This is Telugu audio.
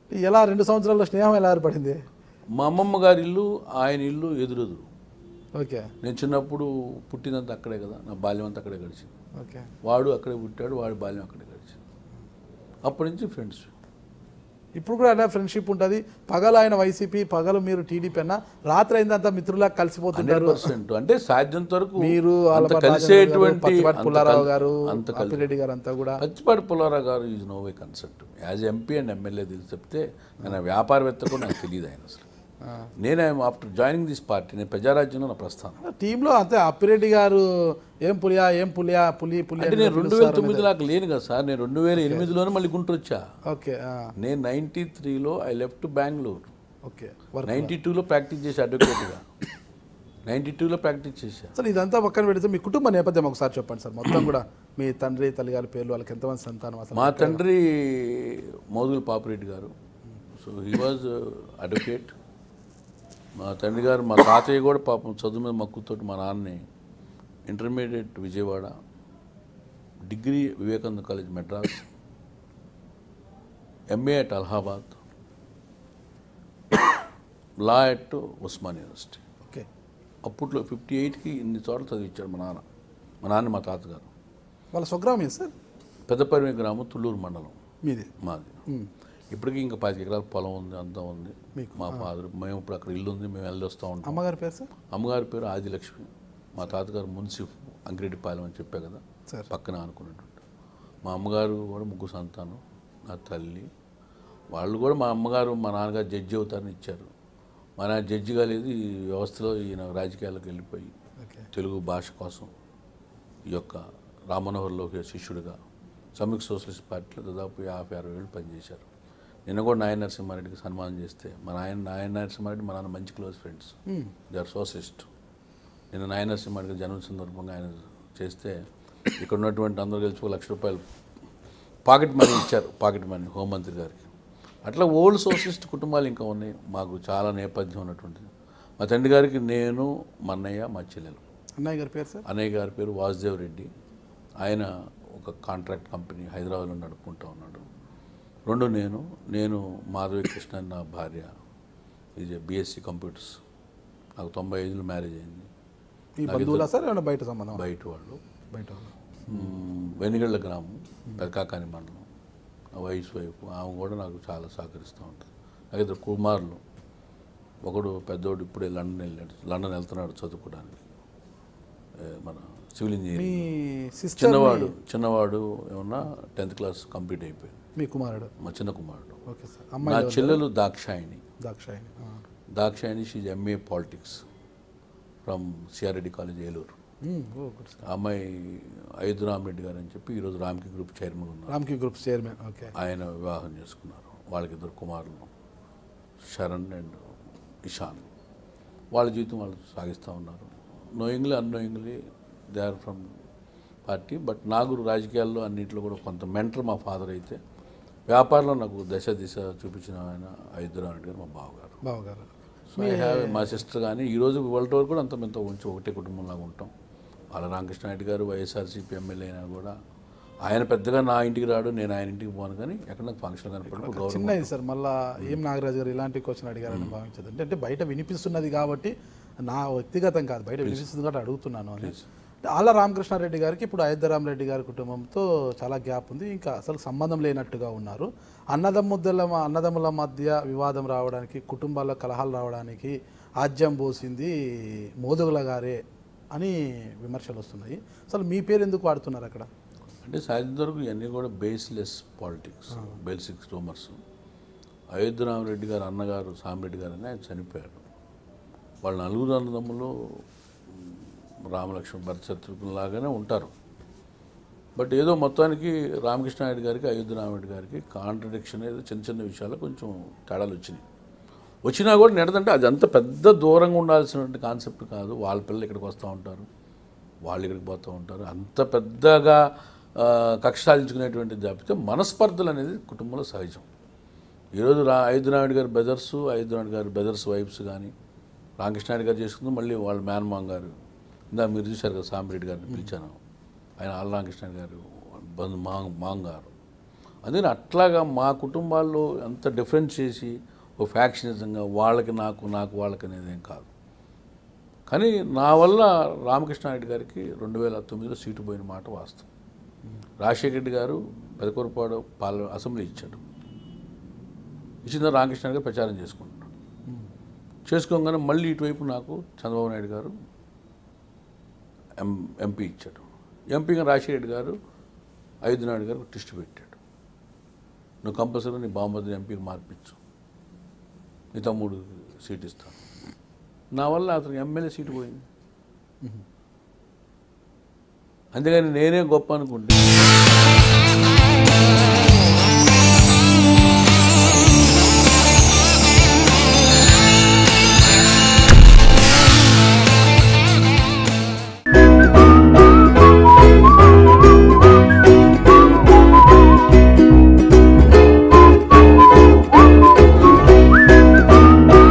ఎలా రెండు సంవత్సరాల స్నేహం ఎలా ఏర్పడింది మా అమ్మమ్మ గారి ఇల్లు ఆయన ఇల్లు ఎదురెదురు ఓకే నేను చిన్నప్పుడు పుట్టినంత అక్కడే కదా నా బాల్యం అంతా అక్కడే గడిచింది ఓకే వాడు అక్కడే పుట్టాడు వాడి బాల్యం అక్కడే గడిచింది అప్పటి నుంచి ఫ్రెండ్స్ ఇప్పుడు కూడా అలా ఫ్రెండ్షిప్ ఉంటుంది పగలు ఆయన వైసీపీ పగలు మీరు టీడీపీ అన్న రాత్రి అయిందంతా మిత్రులా హండ్రెడ్ కలిసిపోతుంటారు పర్సెంట్ అంటే సాధ్యంత వరకు మీరు అంత ఆలపాటి రాజేంద్ర గారు, కలిసేటువంటి పత్తిపాటి అంత పుల్లారావు కల్- గారు అంత కలిసి అప్పిరెడ్డి గారు అంతా కూడా పచ్చిపాటి పుల్లారావు గారు is no way concept as MP and MLA తెలిసి చెప్తే నేను వ్యాపారవేత్త కూడా నాకు తెలియదు ఆయన అసలు ఆ. నేను ఆఫ్టర్ జాయినింగ్ దిస్ పార్టీ నేను ప్రజారాజ్యంలో నా ప్రస్థానం టీంలో అంతే అప్పిరెడ్డి గారు ఏం పులియా ఏం పులియా పులి పులి అంటే అని నేను రెండు వేల పిలుస్తారు తొమ్మిది నాకు లేను కదా సార్ నేను రెండు వేల ఎనిమిదిలోనే మళ్ళీ గుంటూరు వచ్చా ఓకే ఆ, నేను నైంటీ త్రీలో I left Bengaluru okay work ninety టూలో ప్రాక్టీస్ చేసి అడ్వకేట్గా నైంటీ టూలో ప్రాక్టీస్ చేశా సార్ ఇదంతా పక్కన పెడితే మీ కుటుంబ నేపథ్యం ఒకసారి చెప్పండి సార్ మొత్తం కూడా మీ తండ్రి తల్లిగారి పేర్లు వాళ్ళకి ఎంతమంది సంతానం అసలు మా తండ్రి మోదుగుల పాపిరెడ్డి గారు సో హీ వాజ్ అడ్వకేట్ మా తండ్రి గారు మా తాతయ్య కూడా పాపం చదువు మీద మక్కువతోటి మా నాన్నని intermediate Vijayawada degree Vivekananda college Madras MA at Allahabad law at Osman university okay అప్పట్లో ఫిఫ్టీ ఎయిట్కి ఇన్ని చోట్ల చదివించాడు మా నాన్న మా నాన్న మా తాతగారు వాళ్ళ స్వగ్రామం ఏంటి సార్ పెద్దపరిమి గ్రామం తుళ్ళూరు మండలం మీది మాది ఇప్పటికీ ఇంకా పది ఎకరాల పొలం ఉంది అంతా ఉంది మీకు, మా ఫాదర్ మేము ఇప్పుడు అక్కడ ఇల్లు ఉంది మేము వెళ్ళి వస్తూ ఉంటాం అమ్మగారి పేరు సార్ అమ్మగారి పేరు ఆదిలక్ష్మి మా తాతగారు మున్సిఫ్ అంగిరెడ్డిపాలెం అని చెప్పా కదా సార్ పక్కన అనుకున్నట్టు మా అమ్మగారు కూడా ముగ్గురు సంతానం నా తల్లి వాళ్ళు కూడా మా అమ్మగారు మా నాన్నగారు జడ్జి అవుతారని ఇచ్చారు మా నాన్న జడ్జి కాలేదు ఈ వ్యవస్థలో ఈయన రాజకీయాలకు వెళ్ళిపోయి ఓకే తెలుగు భాష కోసం ఈ యొక్క రామనోహర్ లోహియ శిష్యుడిగా సంయుక్త సోషలిస్ట్ పార్టీలో దాదాపు యాభై అరవై ఏళ్ళు పనిచేశారు నిన్న కూడా నాయన నరసింహారెడ్డికి సన్మానం చేస్తే మా నాయన నాయన నరసింహారెడ్డి మా నాన్న మంచి close friends they are socialist నిన్న నాయన నరసింహారెడ్డి జన్మ సందర్భంగా ఆయన చేస్తే ఇక్కడ ఉన్నటువంటి అందరూ కలిసి ఒక లక్ష రూపాయలు పాకెట్ మనీ ఇచ్చారు పాకెట్ మనీ హోంమంత్రి గారికి అట్లా ఓల్డ్ సోషలిస్ట్ కుటుంబాలు ఇంకా ఉన్నాయి మాకు చాలా నేపథ్యం ఉన్నటువంటిది మా తండ్రి గారికి నేను మా అన్నయ్య మా చెల్లెలు అన్నయ్య గారి పేరు సార్ అన్నయ్య గారి పేరు వాసుదేవ్ రెడ్డి ఆయన ఒక కాంట్రాక్ట్ కంపెనీ హైదరాబాద్లో నడుపుకుంటా ఉన్నాడు రెండు నేను నేను మాధవి కృష్ణ అని నా భార్య ఇది బీఎస్సీ కంప్యూటర్స్ నాకు తొంభై ఐదులో మ్యారేజ్ అయింది మీ బంధువులా సార్ ఏమైనా బయట సంబంధం బయట వాళ్ళు బయట వాళ్ళు. మ్మ్, వెనిగళ్ళ గ్రామం పెదకాకాని మండలం నా వైఫ్ వైఫ్ ఆమె కూడా నాకు చాలా సహకరిస్తూ ఉంటుంది నాకు ఇద్దరు కుమారులు ఒకడు పెద్దోడు ఇప్పుడే లండన్ వెళ్ళాడు లండన్ వెళ్తున్నాడు చదువుకోవడానికి ఏ, మన సివిల్ మీ ఇంజనీరింగ్ సిస్టర్ చిన్నవాడు చిన్నవాడు ఏమన్నా టెన్త్ క్లాస్ కంప్లీట్ అయిపోయింది మీ కుమారుడు మా చిన్న కుమారుడు ఓకే సార్ నా అమ్మాయి చెల్లెలు దాక్షాయిని దాక్షాయిని ఆ. Dakshayini she's MA politics from CR Reddy college Eluru hmm. Oh good sir ఆ అమ్మాయి అయోధ్య రామరెడ్డి గారు అని చెప్పి ఈరోజు రామ్కి గ్రూప్ చైర్మన్ ఉన్నారు రామ్కి గ్రూప్ చైర్మన్ ఓకే ఆయన వివాహం చేసుకున్నారు వాళ్ళకి ఇద్దరు కుమారులు శరణ్ అండ్ ఇషాన్ వాళ్ళ జీవితం వాళ్ళు సాగిస్తూ ఉన్నారు knowingly unknowingly they are from party but నాకు రాజకీయాల్లో అన్నింటిలో కూడా కొంత మెంటర్ మా ఫాదర్ అయితే వ్యాపారంలో నాకు దశ దిశ చూపించిన ఆయన అయోధ్యరామరెడ్డి గారు మా బావగారు బావగారు సో ఐ హ్యావ్ మా సిస్టర్ కానీ ఈరోజు వాళ్ళ వరకు కూడా అంత మేము ఉంచి ఒకటే కుటుంబంలాగా ఉంటాం వాళ్ళ రామకృష్ణారెడ్డి గారు వైఎస్ఆర్సీపీ ఎమ్మెల్యే అయినా కూడా ఆయన పెద్దగా నా ఇంటికి రాడు నేను ఆయన ఇంటికి పోను కానీ ఎక్కడ నాకు ఫంక్షన్ కనపడి గౌరవం చిన్నది సార్ మళ్ళా ఏం నాగరాజు గారు ఇలాంటి క్వశ్చన్ అడిగారని భావించదు అంటే అంటే బయట వినిపిస్తున్నది కాబట్టి నా వ్యక్తిగతం కాదు బయట వినిపిస్తుంది కాబట్టి అడుగుతున్నాను అని అంటే ఆళ్ళ రామకృష్ణారెడ్డి గారికి ఇప్పుడు అయోధ్యరామరెడ్డి గారి కుటుంబంతో చాలా గ్యాప్ ఉంది ఇంకా అసలు సంబంధం లేనట్టుగా ఉన్నారు అన్నదమ్ముద్దల అన్నదమ్ముల మధ్య వివాదం రావడానికి కుటుంబాల కలహాలు రావడానికి ఆజ్యం పోసింది మోదుగుల గారే అని విమర్శలు వస్తున్నాయి అసలు మీ పేరు ఎందుకు వాడుతున్నారు అక్కడ అంటే సాధ్యత వరకు ఇవన్నీ కూడా baseless politics basics rumours Ayodhya Ramareddy గారు అన్నగారు సామిరెడ్డి గారు అని ఆయన చనిపోయారు వాళ్ళ నలుగురు అన్నదమ్ములు రామలక్ష్మణ్ భరతశత్రుఘ్నులాగానే ఉంటారు బట్ ఏదో మొత్తానికి రామకృష్ణారెడ్డి గారికి అయోధ్య రామరెడ్డి గారికి కాంట్రడిక్షన్ ఏదో చిన్న చిన్న విషయాలు కొంచెం తేడాలు వచ్చినాయి వచ్చినా కూడా నెడదంటే అది అంత పెద్ద దూరంగా ఉండాల్సినటువంటి కాన్సెప్ట్ కాదు వాళ్ళ పిల్లలు ఇక్కడికి వస్తూ ఉంటారు వాళ్ళు ఇక్కడికి పోతూ ఉంటారు అంత పెద్దగా ఆ, కక్ష సాధించుకునేటువంటి తప్పితే మనస్పర్ధలు అనేది కుటుంబంలో సహజం ఈరోజు రా ఐదునాయుడు గారి బ్రదర్స్ ఐదునాయుడు గారి బ్రదర్స్ వైఫ్స్ కానీ రామకృష్ణారెడ్డి గారు చేసుకుంది మళ్ళీ వాళ్ళ మేనమామ గారు ఇందా మీరు చూశారు కదా సాంబరెడ్డి గారిని పిలిచాను ఆయన ఆల్ రామకృష్ణ గారు బంధు మాంగ్ మాంగ్ గారు అందుకని అట్లాగా మా కుటుంబాల్లో అంత డిఫరెన్స్ చేసి ఓ ఫ్యాక్షనిజంగా వాళ్ళకి నాకు నాకు వాళ్ళకి అనేది ఏం కాదు కానీ నా వల్ల రామకృష్ణారెడ్డి గారికి రెండు వేల తొమ్మిదిలో సీటు పోయిన మాట వాస్తవం రాజశేఖర రెడ్డి గారు పెదకొరపాడు పార్ల అసెంబ్లీ ఇచ్చాడు ఇచ్చిన తర్వాత రామకృష్ణ గారు ప్రచారం చేసుకుంటున్నాడు చేసుకోగానే మళ్ళీ ఇటువైపు నాకు చంద్రబాబు నాయుడు గారు ఎం ఎంపీ ఇచ్చాడు ఎంపీగా రాజశేఖర రెడ్డి గారు ఐదు నాయుడు గారు టిస్ట్ పెట్టాడు నువ్వు కంపల్సరీ నీ బామ్మది ఎంపీకి మార్పించు నీ తమ్ముడు సీట్ ఇస్తాను నా వల్ల అతనికి ఎమ్మెల్యే సీటు పోయింది అంతేగాని నేనే గొప్ప అనుకుంటే